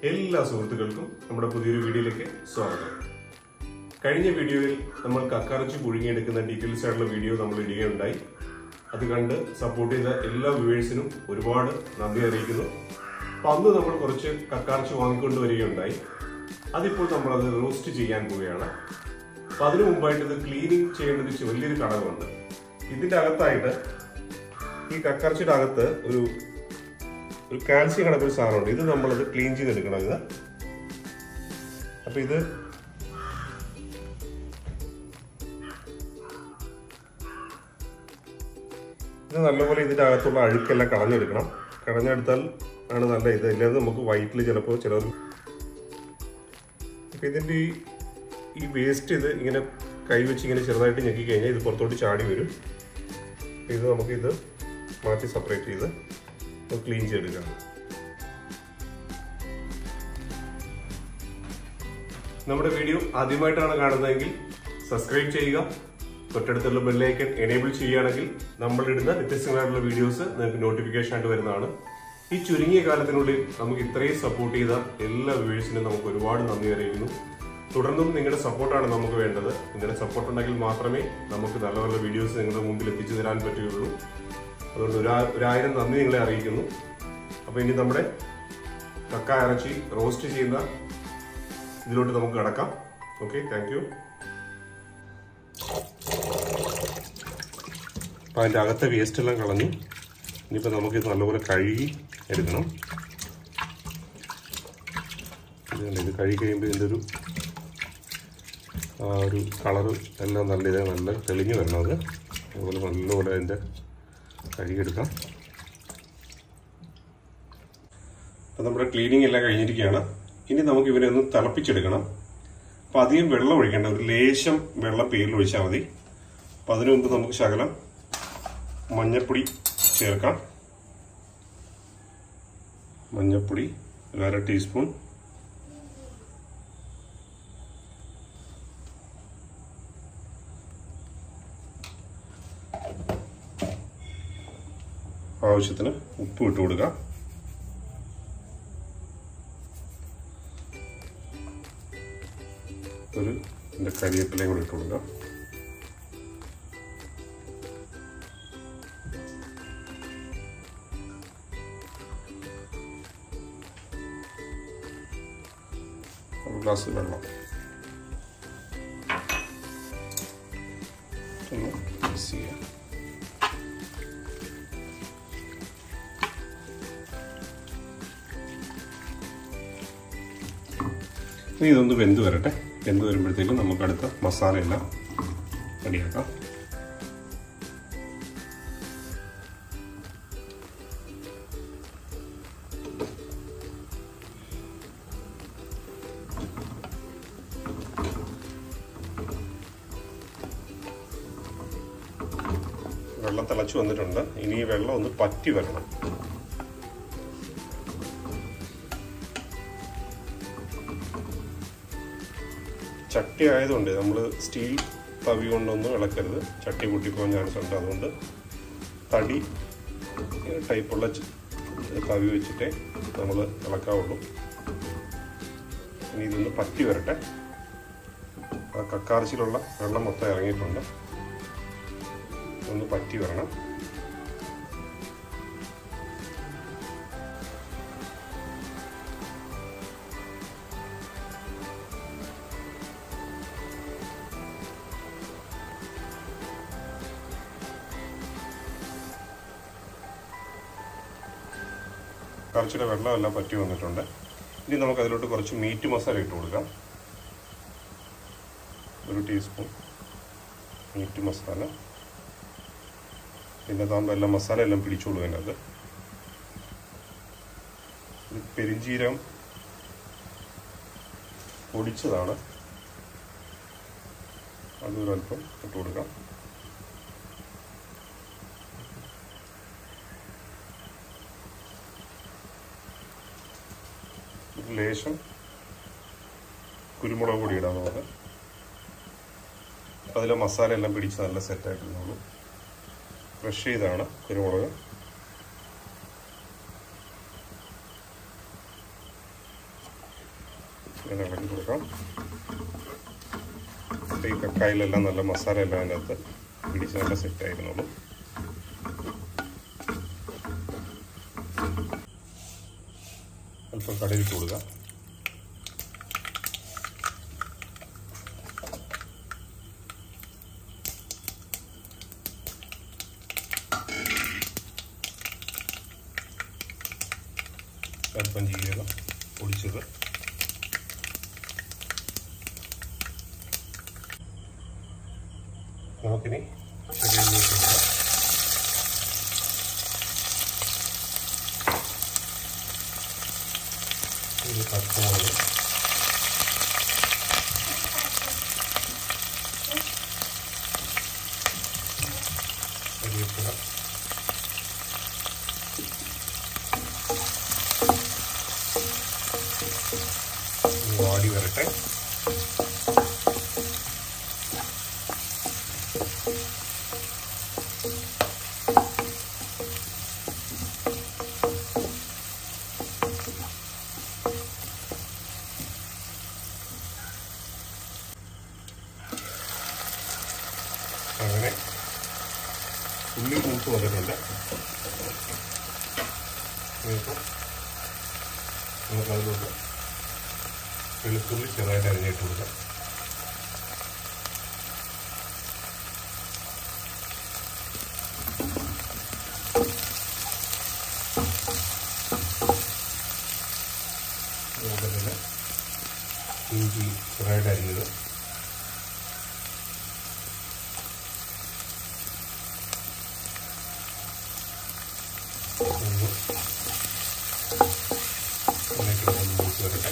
എല്ലാ സുഹൃത്തുക്കൾക്കും നമ്മുടെ പുതിയൊരു വീഡിയോയിലേക്ക് സ്വാഗതം കഴിഞ്ഞ വീഡിയോയിൽ നമ്മൾ കക്കറച്ചി പുഴുങ്ങിയെടുക്കുന്ന ഡീറ്റെയിൽസ് ആയിട്ടുള്ള വീഡിയോ നമ്മൾ ഇടുകയുണ്ടായി അത് കണ്ട് സപ്പോർട്ട് ചെയ്ത എല്ലാ വ്യൂവേഴ്സിനും ഒരുപാട് നന്ദി അറിയിക്കുന്നു അപ്പൊ അന്ന് നമ്മൾ കുറച്ച് കക്കാറച്ചി വാങ്ങിക്കൊണ്ട് വരികയുണ്ടായി അതിപ്പോൾ നമ്മൾ അത് റോസ്റ്റ് ചെയ്യാൻ പോവുകയാണ് അപ്പൊ അതിനു മുമ്പായിട്ട് ഇത് ക്ലീനിങ് ചെയ്യേണ്ടത് ചെ- വലിയൊരു ഘടകമുണ്ട് ഇതിന്റെ അകത്തായിട്ട് ഈ കക്കറച്ചിയുടെ അകത്ത് ഒരു ഒരു കാൽസ്യം കണക്കൊരു സാധനമുണ്ട് ഇത് നമ്മളത് ക്ലീൻ ചെയ്തെടുക്കണം ഇത് അപ്പൊ ഇത് ഇത് നല്ലപോലെ ഇതിന്റെ അകത്തുള്ള അഴുക്കെല്ലാം കളഞ്ഞെടുക്കണം കളഞ്ഞെടുത്താൽ ആണ് നല്ല ഇത് ഇല്ലാതെ നമുക്ക് വയറ്റിൽ ചിലപ്പോൾ ചിലർ അപ്പൊ ഇതിന്റെ ഈ ഈ വേസ്റ്റ് ഇത് ഇങ്ങനെ കൈവച്ച് ഇങ്ങനെ ചെറുതായിട്ട് ഞെക്കി കഴിഞ്ഞാൽ ഇത് പുറത്തോട്ട് ചാടി വരും ഇത് നമുക്ക് ഇത് മാറ്റി സെപ്പറേറ്റ് ചെയ്ത് ക്ലീൻ ചെയ്തെടുക്കാം നമ്മുടെ വീഡിയോ ആദ്യമായിട്ടാണ് കാണുന്നതെങ്കിൽ സബ്സ്ക്രൈബ് ചെയ്യുക തൊട്ടടുത്തുള്ള ബെല്ലൈക്കൺ എനേബിൾ ചെയ്യുകയാണെങ്കിൽ നമ്മളിടുന്ന വ്യത്യസ്തങ്ങളായിട്ടുള്ള വീഡിയോസ് നിങ്ങൾക്ക് നോട്ടിഫിക്കേഷൻ ആയിട്ട് വരുന്നതാണ് ഈ ചുരുങ്ങിയ കാലത്തിനുള്ളിൽ നമുക്ക് ഇത്രയും സപ്പോർട്ട് ചെയ്ത എല്ലാ വ്യൂവേഴ്സിനും നമുക്ക് ഒരുപാട് നന്ദി അറിയിക്കുന്നു തുടർന്നും നിങ്ങളുടെ സപ്പോർട്ടാണ് നമുക്ക് വേണ്ടത് നിങ്ങളുടെ സപ്പോർട്ട് ഉണ്ടെങ്കിൽ മാത്രമേ നമുക്ക് നല്ല നല്ല വീഡിയോസ് നിങ്ങളുടെ മുമ്പിൽ എത്തിച്ചു തരാൻ പറ്റുകയുള്ളൂ അതുകൊണ്ട് ഒരാ ഒരായിരം നന്ദി നിങ്ങളെ അറിയിക്കുന്നു അപ്പോൾ ഇനി നമ്മുടെ കക്ക ഇറച്ചി റോസ്റ്റ് ചെയ്യുന്ന ഇതിലോട്ട് നമുക്ക് കിടക്കാം ഓക്കെ താങ്ക് യു അപ്പം അതിൻ്റെ അകത്തെ വേസ്റ്റ് എല്ലാം കളഞ്ഞു ഇനിയിപ്പോൾ നമുക്ക് ഇത് നല്ലപോലെ കഴുകി എടുക്കണം ഇത് കണ്ടോ, ഇത് കഴുകി കഴിയുമ്പോൾ ഇതിൻ്റെ ഒരു ആ ഒരു കളറ് എല്ലാം നല്ല ഇത് നല്ല തെളിഞ്ഞു വരണം അത് അതുപോലെ നല്ലപോലെ അതിൻ്റെ കഴുകിയെടുക്കാം അപ്പം നമ്മുടെ ക്ലീനിങ് എല്ലാം കഴിഞ്ഞിരിക്കുകയാണ് ഇനി നമുക്ക് ഇവനെ ഒന്ന് തിളപ്പിച്ചെടുക്കണം അപ്പം അധികം വെള്ളം ഒഴിക്കേണ്ട ഒരു ലേശം വെള്ളം പേരിൽ ഒഴിച്ചാൽ മതി അപ്പം അതിനു മുമ്പ് നമുക്ക് ശകലം മഞ്ഞപ്പൊടി ചേർക്കാം മഞ്ഞപ്പൊടി ഒരു അര ടീസ്പൂൺ ആവശ്യത്തിന് ഉപ്പ് ഇട്ട് കൊടുക്കാം ഒരു എൻ്റെ കരിവേപ്പിലയും കൂടി ഇട്ട് കൊടുക്കാം ഒരു ഗ്ലാസ് വെള്ളം ഒന്ന് മിക്സ് ചെയ്യാം ഇനി ഇതൊന്ന് വെന്ത് വരട്ടെ വെന്ത് വരുമ്പോഴത്തേക്കും നമുക്ക് അടുത്ത മസാലയെല്ലാം റെഡിയാക്കാം വെള്ളം തിളച്ചു വന്നിട്ടുണ്ട് ഇനി ഈ വെള്ളം ഒന്ന് പറ്റി വരണം ചട്ടി ആയതുകൊണ്ട് നമ്മൾ സ്റ്റീൽ തവി കൊണ്ടൊന്നും ഇളക്കരുത് ചട്ടി പൊട്ടിപ്പോകാൻ ചാൻസ് ഉണ്ട് അതുകൊണ്ട് തടി ടൈപ്പുള്ള ച- തവി വെച്ചിട്ടേ നമ്മൾ ഇളക്കാവുള്ളൂ ഇനി ഇതൊന്ന് പറ്റി വരട്ടെ ആ കക്കാർച്ചിലുള്ള വെള്ളം മൊത്തം ഇറങ്ങിയിട്ടുണ്ട് ഒന്ന് പറ്റി വരണം കറച്ചിയുടെ വെള്ളമെല്ലാം പറ്റി വന്നിട്ടുണ്ട് ഇനി നമുക്ക് അതിലോട്ട് കുറച്ച് മീറ്റ് മസാല ഇട്ട് കൊടുക്കാം ഒരു ടീസ്പൂൺ മീറ്റ് മസാല പിന്നെ താകുമ്പോൾ എല്ലാം മസാല എല്ലാം പിടിച്ചോളൂ അതിനകത്ത് ഇത് പെരിഞ്ചീരം പൊടിച്ചതാണ് അതൊരല്പം ഇട്ട് കൊടുക്കാം ഒരു ലേശം കുരുമുളക് പൊടി ഇടാം നമുക്ക് അപ്പം അതിലെ മസാല എല്ലാം പിടിച്ച് നല്ല സെറ്റായിട്ടുള്ളൂ ക്രഷ് ചെയ്താണ് കുരുമുളക് ഇങ്ങനെ ഇളക്കി കൊടുക്കാം ഈ കക്കായിലെല്ലാം നല്ല മസാല എല്ലാം അതിനകത്ത് പിടിച്ച് നല്ല സെറ്റ് ആയിരുന്നുള്ളൂ അല്പം കടയിലിട്ട് കൊടുക്കുക അല്പം ജീരകം പൊടിച്ചത് നമുക്കിനി ചെറിയുള്ളിലേക്ക് ഇടാം ഒരു പച്ചമുളക് കരിവേപ്പില ഇത് വാടി വരട്ടെ അങ്ങനെ ഉള്ളി മൂത്ത് വന്നിട്ടുണ്ട് ഇനിയിപ്പോൾ നമുക്കതിലോട്ട് വെളുത്തുള്ളി ചെറുതായിട്ട് അരിഞ്ഞിട്ട് കൊടുക്കാം അതുപോലെ തന്നെ ഇഞ്ചി ചെറുതായിട്ട് അരിഞ്ഞത് ഒന്ന് എന്നിട്ട് ഒന്ന് മൂത്ത് വരട്ടെ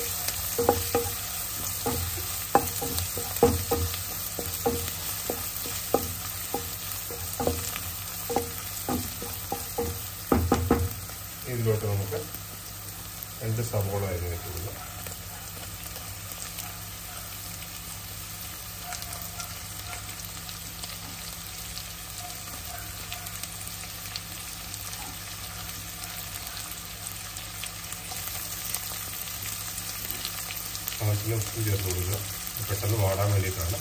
ഇതിലോട്ട് നമുക്ക് രണ്ട് സവോള അരിഞ്ഞിട്ട് കൊടുക്കാം ആവശ്യത്തിന് ഉപ്പ് ചേർത്ത് കൊടുക്കുക പെട്ടെന്ന് വാടാൻ വേണ്ടിയിട്ടാണ്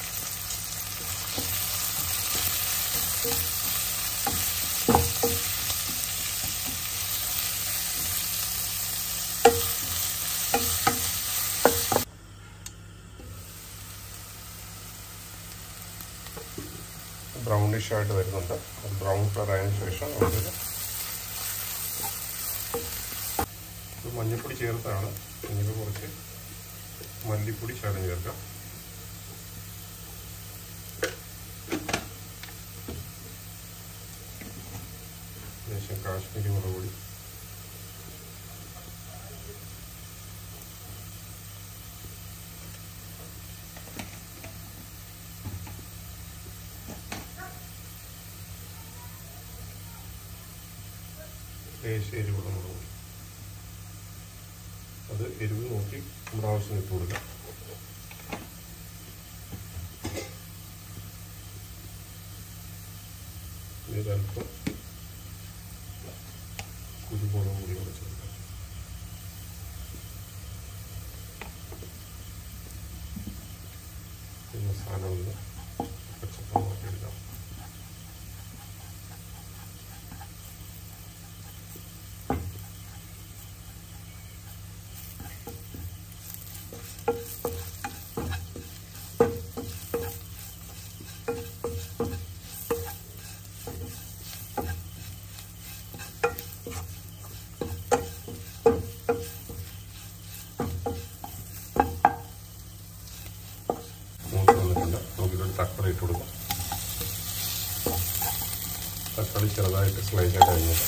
ബ്രൗണിഷ് ആയിട്ട് വരുന്നുണ്ട് ബ്രൗൺ കളർ ആയതിനു ശേഷം നമുക്കൊരു ഇത് മഞ്ഞൾപ്പൊടി ചേർത്താണ് ഇനിയിപ്പോൾ കുറച്ച് മല്ലിപ്പൊടി ശകലം ചേർക്കാം ശേഷം കാശ്മീരി മുളക് പൊടി ലേശം എരിവുള്ള മുളക് പൊടി അത് എരിവ് നോക്കി നമ്മുടെ ആവശ്യം ഇട്ട് കൊടുക്കാം ഇതൊരല്പം കുരുമുളക് കൂടി കൂടെ ചേർക്കാം ഈ മസാല ഒന്ന് പച്ചപ്പമാക്കി എടുക്കാം മൂത്ത് വന്നിട്ടുണ്ട് നമുക്കിതൊരു തക്കാളി ഇട്ട് കൊടുക്കാം തക്കാളി ചെറുതായിട്ട് സ്ലൈസ് ആയിട്ട് അരിഞ്ഞത്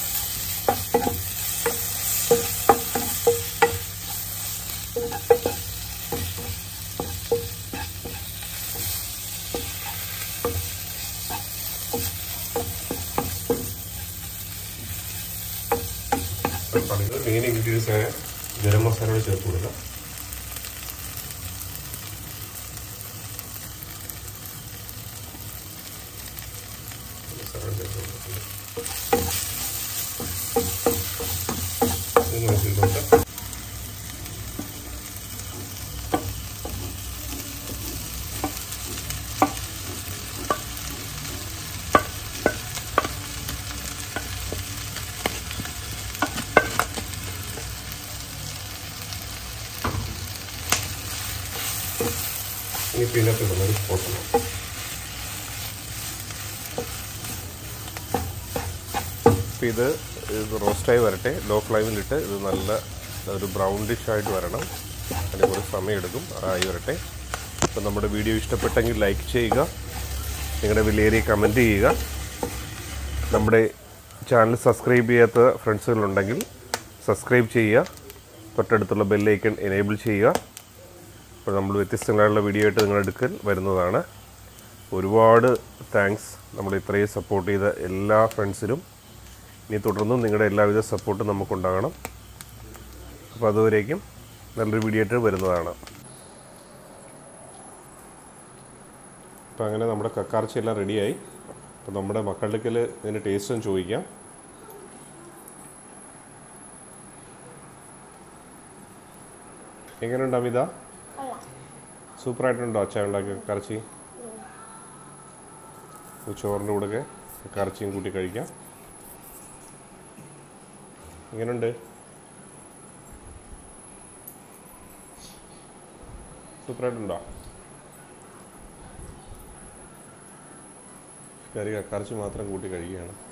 തക്കാളി മെയിൻ ഇൻഗ്രീഡിയൻസ് ആയ ഗരം മസാല ചേർത്ത് കൊടുക്കാം മസാല ചേർത്ത് കൊടുക്കാം ഇനി നമുക്ക് ഇതിലോട്ട് പീനട്ട് ഇടുന്നൊരു പോർഷൻ അപ്പോൾ ഇത് ഇത് റോസ്റ്റായി വരട്ടെ ലോ ഫ്ലെയിമിലിട്ട് ഇത് നല്ല ഒരു ബ്രൗൺ ഡിഷ് ആയിട്ട് വരണം അതിന് കുറച്ച് സമയമെടുക്കും ആയി വരട്ടെ അപ്പോൾ നമ്മുടെ വീഡിയോ ഇഷ്ടപ്പെട്ടെങ്കിൽ ലൈക്ക് ചെയ്യുക നിങ്ങളുടെ വിലയേറിയ കമൻറ്റ് ചെയ്യുക നമ്മുടെ ചാനൽ സബ്സ്ക്രൈബ് ചെയ്യാത്ത ഫ്രണ്ട്സുകളുണ്ടെങ്കിൽ സബ്സ്ക്രൈബ് ചെയ്യുക തൊട്ടടുത്തുള്ള ബെല്ലൈക്കൺ എനേബിൾ ചെയ്യുക അപ്പോൾ നമ്മൾ വ്യത്യസ്തങ്ങളായുള്ള വീഡിയോ ആയിട്ട് നിങ്ങളുടെ അടുക്കൽ വരുന്നതാണ് ഒരുപാട് താങ്ക്സ് നമ്മൾ ഇത്രയും സപ്പോർട്ട് ചെയ്ത എല്ലാ ഫ്രണ്ട്സിനും ഇനി തുടർന്നും നിങ്ങളുടെ എല്ലാവിധ സപ്പോർട്ടും നമുക്കുണ്ടാകണം അപ്പോൾ അതുവരേക്കും നല്ലൊരു വീഡിയോ ആയിട്ട് വരുന്നതാണ് അപ്പോൾ അങ്ങനെ നമ്മുടെ കക്കാർച്ചി എല്ലാം റെഡിയായി അപ്പോൾ നമ്മുടെ മക്കളുടെ ഇതിൻ്റെ ടേസ്റ്റ് ഒന്ന് ചോദിക്കാം എങ്ങനെയുണ്ട് അമിത സൂപ്പറായിട്ടുണ്ടോ അച്ഛ ഉണ്ടാക്കിയ കറച്ചി ചോറിൻ്റെ കൂടെ കറച്ചിയും കൂട്ടി കഴിക്കാം എങ്ങനെയുണ്ട് സൂപ്പറായിട്ടുണ്ടോ കറി കറച്ചി മാത്രം കൂട്ടി കഴിക്കുകയാണ്